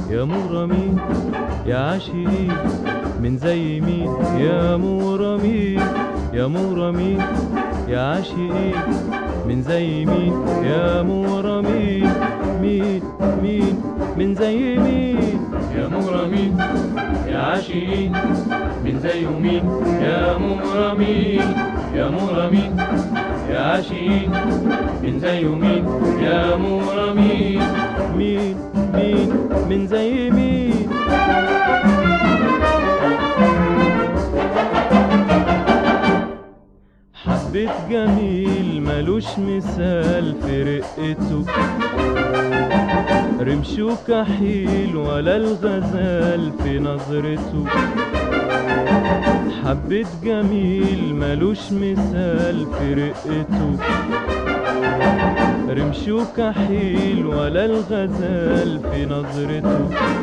يا مغرمين يا عاشقين من زي مين يا مغرمين يا مغرمين يا عاشقين من زي مين يا مغرمين مين مين من زي مين يا مغرمين يا عاشقين من زي مين يا مغرمين يا مغرمين يا عاشقين من زي مين يا مغرمين مين مين من زي مين حبيت جميل ملوش مثال في رقته رمشه كحيل ولا الغزال في نظرته حبيت جميل ملوش مثال في رقته رمشه كحيل ولا الغزال في نظرته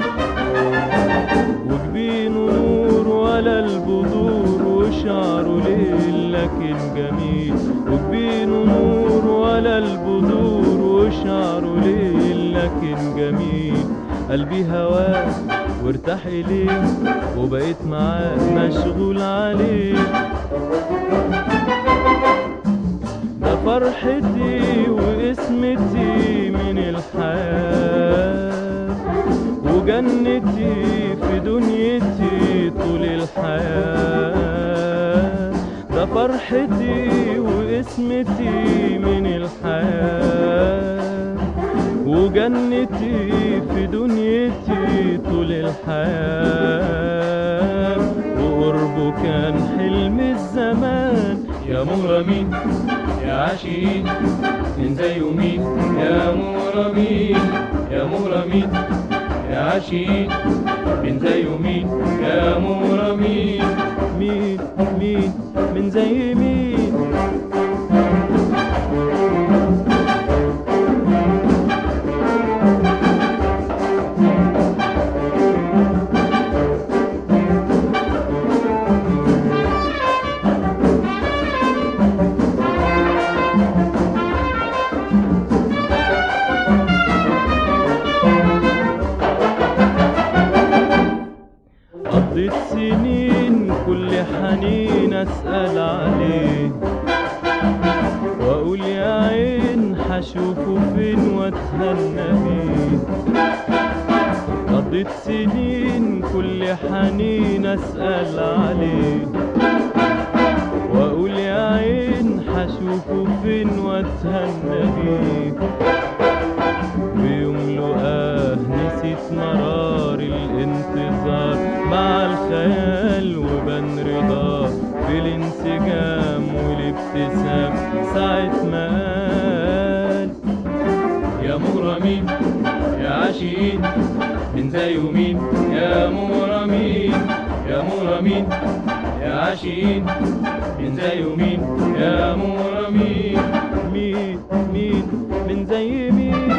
وجبينه نور ولا البذور وشعره ليل لكن جميل وجبينه نور ولا البذور وشعره ليل لكن جميل قلبي هواه وارتاح إليه وبقيت معاه مشغول عليه ده فرحتي واسمتي من الحياة وجنتي في دنيتي طول الحياة ده فرحتي واسمتي من الحياة وجنتي في دنيتي طول الحياة وقربه كان حلم الزمان يا مغرمين يا عاشقين من زي مين يا مغرمين يا مغرمين يا عاشقين من زي مين يا مغرمين مين مين من زي مين قضيت سنين كل حنين اسأل عليه واقول يا عين حشوفه فين واتهنى بيه قضيت سنين كل حنين اسأل عليه واقول يا عين حشوفه فين واتهنى بيه بيوم لقاه نسيت مرار الانتظار مع الخيال وبان رضاه في الانسجام والابتسام ساعة ما قال يا مغرمين يا عاشقين من زي مين يا مغرمين يا مغرمين يا عاشقين من زي مين يا مغرمين مين مين من زي مين